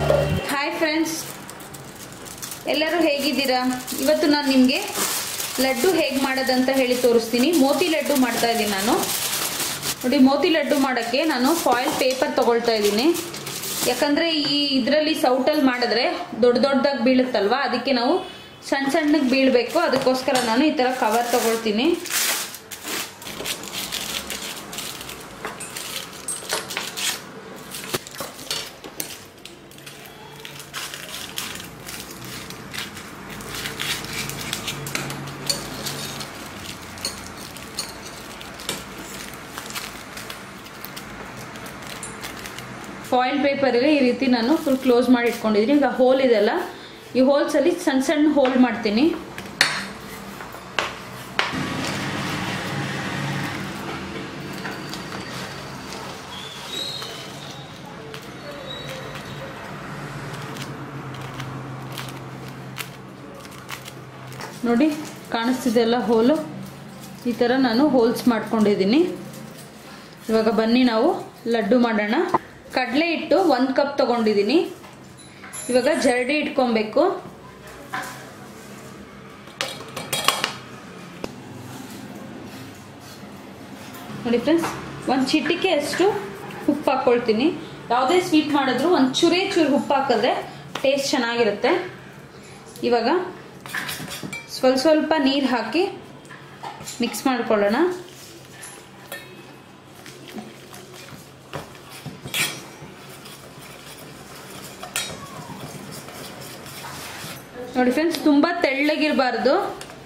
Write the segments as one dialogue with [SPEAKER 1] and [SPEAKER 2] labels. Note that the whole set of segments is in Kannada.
[SPEAKER 1] ಹಾಯ್ ಫ್ರೆಂಡ್ಸ್ ಎಲ್ಲರೂ ಹೇಗಿದ್ದೀರಾ ಇವತ್ತು ನಾನು ನಿಮಗೆ ಲಡ್ಡು ಹೇಗೆ ಮಾಡೋದಂತ ಹೇಳಿ ತೋರಿಸ್ತೀನಿ ಮೋತಿ ಲಡ್ಡು ಮಾಡ್ತಾ ಇದ್ದೀನಿ ನಾನು ನೋಡಿ ಮೋತಿ ಲಡ್ಡು ಮಾಡೋಕ್ಕೆ ನಾನು ಫಾಯಿಲ್ ಪೇಪರ್ ತೊಗೊಳ್ತಾ ಇದ್ದೀನಿ ಯಾಕಂದರೆ ಈ ಇದರಲ್ಲಿ ಸೌಟಲ್ಲಿ ಮಾಡಿದ್ರೆ ದೊಡ್ಡ ದೊಡ್ಡದಾಗಿ ಬೀಳುತ್ತಲ್ವಾ ಅದಕ್ಕೆ ನಾವು ಸಣ್ಣ ಸಣ್ಣಗೆ ಬೀಳಬೇಕು ಅದಕ್ಕೋಸ್ಕರ ನಾನು ಈ ಥರ ಕವರ್ ತೊಗೊಳ್ತೀನಿ ಫಾಯಿಲ್ ಪೇಪರ್ಗೆ ಈ ರೀತಿ ನಾನು ಫುಲ್ ಕ್ಲೋಸ್ ಮಾಡಿ ಇಟ್ಕೊಂಡಿದ್ದೀನಿ ಈಗ ಹೋಲ್ ಇದೆಲ್ಲ ಈ ಹೋಲ್ಸಲ್ಲಿ ಸಣ್ಣ ಸಣ್ಣ ಹೋಲ್ ಮಾಡ್ತೀನಿ ನೋಡಿ ಕಾಣಿಸ್ತಿದೆಲ್ಲ ಹೋಲು ಈ ಥರ ನಾನು ಹೋಲ್ಸ್ ಮಾಡ್ಕೊಂಡಿದ್ದೀನಿ ಇವಾಗ ಬನ್ನಿ ನಾವು ಲಡ್ಡು ಮಾಡೋಣ ಕಡಲೆ ಹಿಟ್ಟು ಒಂದು ಕಪ್ ತಗೊಂಡಿದ್ದೀನಿ ಇವಾಗ ಜರಡಿ ಇಟ್ಕೊಬೇಕು ನೋಡಿ ಫ್ರೆಂಡ್ಸ್ ಒಂದು ಚಿಟಿಕೆ ಅಷ್ಟು ಉಪ್ಪು ಹಾಕ್ಕೊಳ್ತೀನಿ ಯಾವುದೇ ಸ್ವೀಟ್ ಮಾಡಿದ್ರು ಒಂದು ಚೂರೇ ಚೂರು ಉಪ್ಪು ಹಾಕಿದ್ರೆ ಟೇಸ್ಟ್ ಚೆನ್ನಾಗಿರುತ್ತೆ ಇವಾಗ ಸ್ವಲ್ಪ ಸ್ವಲ್ಪ ನೀರು ಹಾಕಿ ಮಿಕ್ಸ್ ಮಾಡ್ಕೊಳ್ಳೋಣ ನೋಡಿ ಫ್ರೆಂಡ್ಸ್ ತುಂಬ ತೆಳ್ಳಗಿರಬಾರ್ದು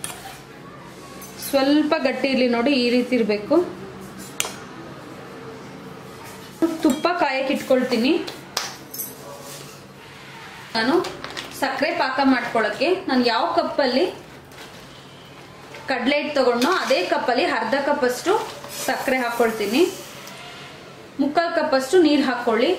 [SPEAKER 1] ಸ್ವಲ್ಪ ಗಟ್ಟಿ ಇರಲಿ ನೋಡಿ ಈ ರೀತಿ ಇರಬೇಕು ತುಪ್ಪ ಕಾಯಕ್ಕೆ ಇಟ್ಕೊಳ್ತೀನಿ ನಾನು ಸಕ್ಕರೆ ಪಾಕ ಮಾಡ್ಕೊಳ್ಳೋಕ್ಕೆ ನಾನು ಯಾವ ಕಪ್ಪಲ್ಲಿ ಕಡಲೆ ಹಿಟ್ಟು ತಗೊಂಡು ಅದೇ ಕಪ್ಪಲ್ಲಿ ಅರ್ಧ ಕಪ್ಪಷ್ಟು ಸಕ್ಕರೆ ಹಾಕ್ಕೊಳ್ತೀನಿ ಮುಕ್ಕಾಲು ಕಪ್ಪಷ್ಟು ನೀರು ಹಾಕ್ಕೊಳ್ಳಿ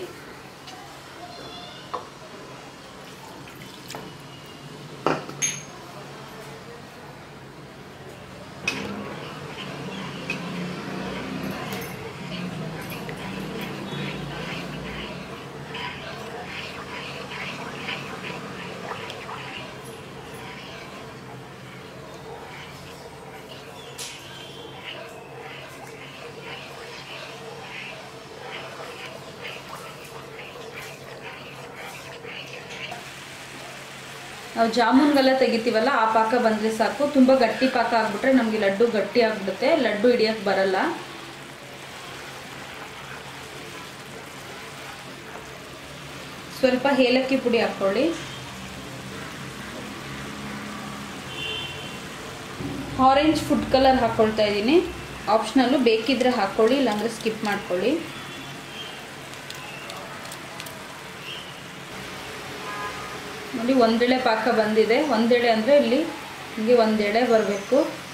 [SPEAKER 1] ನಾವು ಜಾಮೂನ್ಗೆಲ್ಲ ತೆಗಿತೀವಲ್ಲ ಆ ಪಾಕ ಬಂದರೆ ಸಾಕು ತುಂಬ ಗಟ್ಟಿ ಪಾಕ ಆಗ್ಬಿಟ್ರೆ ನಮಗೆ ಲಡ್ಡು ಗಟ್ಟಿ ಆಗ್ಬಿಡುತ್ತೆ ಲಡ್ಡು ಹಿಡಿಯಕ್ಕೆ ಬರಲ್ಲ ಸ್ವಲ್ಪ ಏಲಕ್ಕಿ ಪುಡಿ ಹಾಕ್ಕೊಳ್ಳಿ ಆರೆಂಜ್ ಫುಡ್ ಕಲರ್ ಹಾಕ್ಕೊಳ್ತಾ ಇದ್ದೀನಿ ಆಪ್ಷನಲ್ಲು ಬೇಕಿದ್ರೆ ಹಾಕ್ಕೊಳ್ಳಿ ಇಲ್ಲಾಂದರೆ ಸ್ಕಿಪ್ ಮಾಡ್ಕೊಳ್ಳಿ ನೋಡಿ ಒಂದೆಳೆ ಪಾಕ ಬಂದಿದೆ ಒಂದೆಳೆ ಅಂದರೆ ಇಲ್ಲಿ ಹೀಗೆ ಒಂದೆಳೆ ಬರಬೇಕು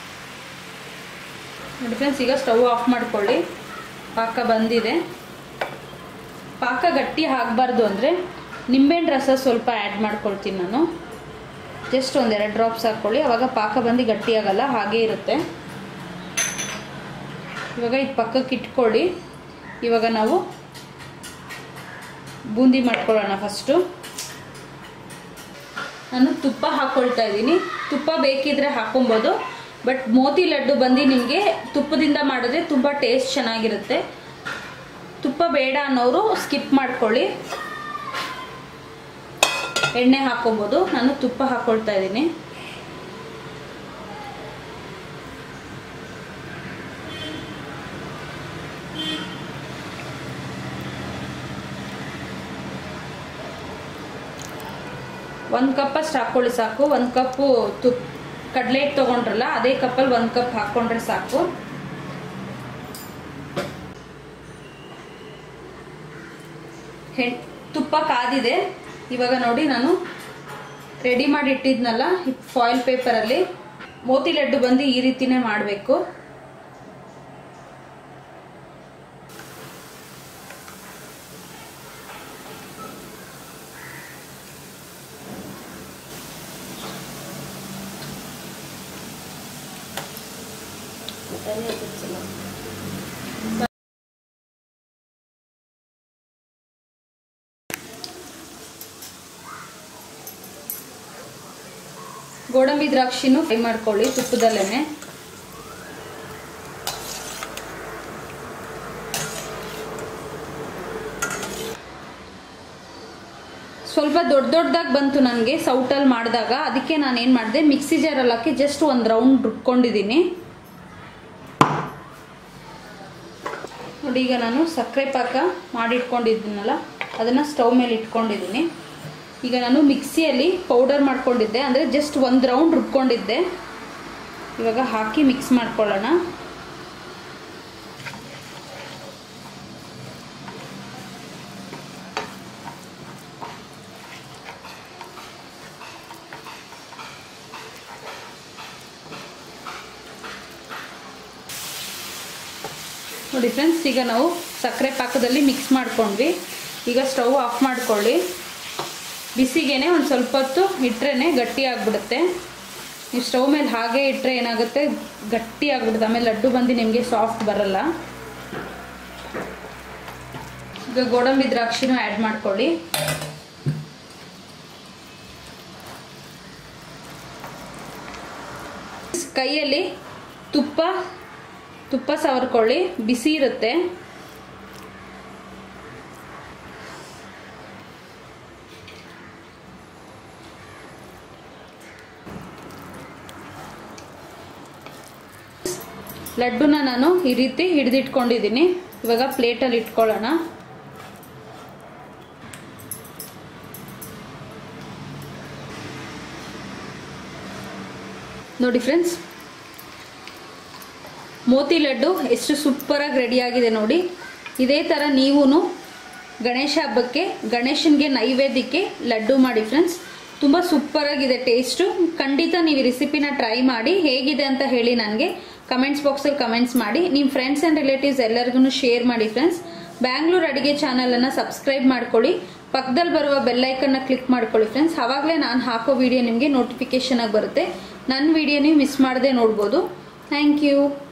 [SPEAKER 1] ನೋಡಿ ಫ್ರೆಂಡ್ಸ್ ಈಗ ಸ್ಟವ್ ಆಫ್ ಮಾಡ್ಕೊಳ್ಳಿ ಪಾಕ ಬಂದಿದೆ ಪಾಕ ಗಟ್ಟಿ ಆಗಬಾರ್ದು ಅಂದರೆ ನಿಂಬೆಹಣ್ಣು ರಸ ಸ್ವಲ್ಪ ಆ್ಯಡ್ ಮಾಡ್ಕೊಳ್ತೀನಿ ನಾನು ಜಸ್ಟ್ ಒಂದೆರಡು ಡ್ರಾಪ್ಸ್ ಹಾಕ್ಕೊಳ್ಳಿ ಆವಾಗ ಪಾಕ ಬಂದು ಗಟ್ಟಿ ಆಗಲ್ಲ ಹಾಗೇ ಇರುತ್ತೆ ಇವಾಗ ಇದು ಪಕ್ಕಕ್ಕೆ ಇಟ್ಕೊಳ್ಳಿ ಇವಾಗ ನಾವು ಬೂಂದಿ ಮಾಡ್ಕೊಳ್ಳೋಣ ಫಸ್ಟು ನಾನು ತುಪ್ಪ ಹಾಕ್ಕೊಳ್ತಾ ಇದ್ದೀನಿ ತುಪ್ಪ ಬೇಕಿದ್ರೆ ಹಾಕೊಬೋದು ಬಟ್ ಮೋತಿ ಲಡ್ಡು ಬಂದು ನಿಮಗೆ ತುಪ್ಪದಿಂದ ಮಾಡಿದ್ರೆ ತುಂಬ ಟೇಸ್ಟ್ ಚೆನ್ನಾಗಿರುತ್ತೆ ತುಪ್ಪ ಬೇಡ ಅನ್ನೋರು ಸ್ಕಿಪ್ ಮಾಡ್ಕೊಳ್ಳಿ ಎಣ್ಣೆ ಹಾಕೊಬೋದು ನಾನು ತುಪ್ಪ ಹಾಕ್ಕೊಳ್ತಾ ಇದ್ದೀನಿ ಒಂದು ಕಪ್ಪಷ್ಟು ಹಾಕ್ಕೊಳ್ಳಿ ಸಾಕು ಒಂದು ಕಪ್ಪು ತುಪ್ಪ ಕಡಲೆ ಹಿಟ್ಟು ತೊಗೊಂಡ್ರಲ್ಲ ಅದೇ ಕಪ್ಪಲ್ಲಿ ಒಂದು ಕಪ್ ಹಾಕ್ಕೊಂಡ್ರೆ ಸಾಕು ಹೆಣ್ ತುಪ್ಪ ಕಾದಿದೆ ಇವಾಗ ನೋಡಿ ನಾನು ರೆಡಿ ಮಾಡಿ ಇಟ್ಟಿದ್ನಲ್ಲ ಫಾಯಿಲ್ ಪೇಪರಲ್ಲಿ ಮೋತಿ ಲಡ್ಡು ಬಂದು ಈ ರೀತಿನೇ ಮಾಡಬೇಕು ಗೋಡಂಬಿ ದ್ರಾಕ್ಷಿನೂ ಫ್ರೈ ಮಾಡ್ಕೊಳ್ಳಿ ತುಪ್ಪದಲ್ಲೇ ಸ್ವಲ್ಪ ದೊಡ್ಡ ದೊಡ್ಡದಾಗಿ ಬಂತು ನನಗೆ ಸೌಟಲ್ಲಿ ಮಾಡಿದಾಗ ಅದಕ್ಕೆ ನಾನು ಏನು ಮಾಡಿದೆ ಮಿಕ್ಸಿ ಜಾರಲ್ಲಿ ಹಾಕಿ ಜಸ್ಟ್ ಒಂದು ರೌಂಡ್ ರುಬ್ಕೊಂಡಿದ್ದೀನಿ ನೋಡಿ ಈಗ ನಾನು ಸಕ್ಕರೆ ಪಾಕ ಮಾಡಿಟ್ಕೊಂಡಿದ್ದೀನಲ್ಲ ಅದನ್ನು ಸ್ಟವ್ ಮೇಲೆ ಇಟ್ಕೊಂಡಿದ್ದೀನಿ ಈಗ ನಾನು ಮಿಕ್ಸಿಯಲ್ಲಿ ಪೌಡರ್ ಮಾಡ್ಕೊಂಡಿದ್ದೆ ಅಂದರೆ ಜಸ್ಟ್ ಒಂದು ರೌಂಡ್ ರುಬ್ಕೊಂಡಿದ್ದೆ ಇವಾಗ ಹಾಕಿ ಮಿಕ್ಸ್ ಮಾಡ್ಕೊಳ್ಳೋಣ ನೋಡಿ ಫ್ರೆಂಡ್ಸ್ ಈಗ ನಾವು ಸಕ್ಕರೆ ಪಾಕದಲ್ಲಿ ಮಿಕ್ಸ್ ಮಾಡ್ಕೊಂಡ್ವಿ ಈಗ ಸ್ಟವ್ ಆಫ್ ಮಾಡ್ಕೊಳ್ಳಿ ಬಿಸಿಗೇನೆ ಒಂದು ಸ್ವಲ್ಪ ಹೊತ್ತು ಇಟ್ಟರೆ ಗಟ್ಟಿ ಆಗಿಬಿಡುತ್ತೆ ನೀವು ಸ್ಟವ್ ಮೇಲೆ ಹಾಗೆ ಇಟ್ಟರೆ ಏನಾಗುತ್ತೆ ಗಟ್ಟಿ ಆಗಿಬಿಡುತ್ತೆ ಆಮೇಲೆ ಲಡ್ಡು ಬಂದು ನಿಮಗೆ ಸಾಫ್ಟ್ ಬರಲ್ಲ ಈಗ ಗೋಡಂಬಿ ದ್ರಾಕ್ಷಿನೂ ಆ್ಯಡ್ ಮಾಡ್ಕೊಳ್ಳಿ ಕೈಯಲ್ಲಿ ತುಪ್ಪ ತುಪ್ಪ ಸವರ್ಕೊಳ್ಳಿ ಬಿಸಿ ಇರುತ್ತೆ ಲಡ್ಡುನ ನಾನು ಈ ರೀತಿ ಹಿಡಿದಿಟ್ಕೊಂಡಿದ್ದೀನಿ ಇವಾಗ ಪ್ಲೇಟಲ್ಲಿ ಇಟ್ಕೊಳ್ಳೋಣ ನೋಡಿ ಫ್ರೆಂಡ್ಸ್ ಮೋತಿ ಲಡ್ಡು ಎಷ್ಟು ಸೂಪರಾಗಿ ರೆಡಿಯಾಗಿದೆ ನೋಡಿ ಇದೇ ಥರ ನೀವೂ ಗಣೇಶ ಹಬ್ಬಕ್ಕೆ ಗಣೇಶನಿಗೆ ನೈವೇದ್ಯಕ್ಕೆ ಲಡ್ಡು ಮಾಡಿ ಫ್ರೆಂಡ್ಸ್ ತುಂಬ ಸೂಪರಾಗಿದೆ ಟೇಸ್ಟು ಖಂಡಿತ ನೀವು ಈ ರೆಸಿಪಿನ ಟ್ರೈ ಮಾಡಿ ಹೇಗಿದೆ ಅಂತ ಹೇಳಿ ನನಗೆ ಕಮೆಂಟ್ಸ್ ಬಾಕ್ಸಲ್ಲಿ ಕಮೆಂಟ್ಸ್ ಮಾಡಿ ನಿಮ್ಮ ಫ್ರೆಂಡ್ಸ್ ಆ್ಯಂಡ್ ರಿಲೇಟಿವ್ಸ್ ಎಲ್ಲರಿಗೂ ಶೇರ್ ಮಾಡಿ ಫ್ರೆಂಡ್ಸ್ ಬ್ಯಾಂಗ್ಳೂರ್ ಅಡುಗೆ ಚಾನಲನ್ನು ಸಬ್ಸ್ಕ್ರೈಬ್ ಮಾಡ್ಕೊಳ್ಳಿ ಪಕ್ಕದಲ್ಲಿ ಬರುವ ಬೆಲ್ಲೈಕನ್ನ ಕ್ಲಿಕ್ ಮಾಡ್ಕೊಳ್ಳಿ ಫ್ರೆಂಡ್ಸ್ ಆವಾಗಲೇ ನಾನು ಹಾಕೋ ವಿಡಿಯೋ ನಿಮಗೆ ನೋಟಿಫಿಕೇಶನ್ ಆಗಿ ಬರುತ್ತೆ ನನ್ನ ವಿಡಿಯೋ ನೀವು ಮಿಸ್ ಮಾಡದೆ ನೋಡ್ಬೋದು ಥ್ಯಾಂಕ್ ಯು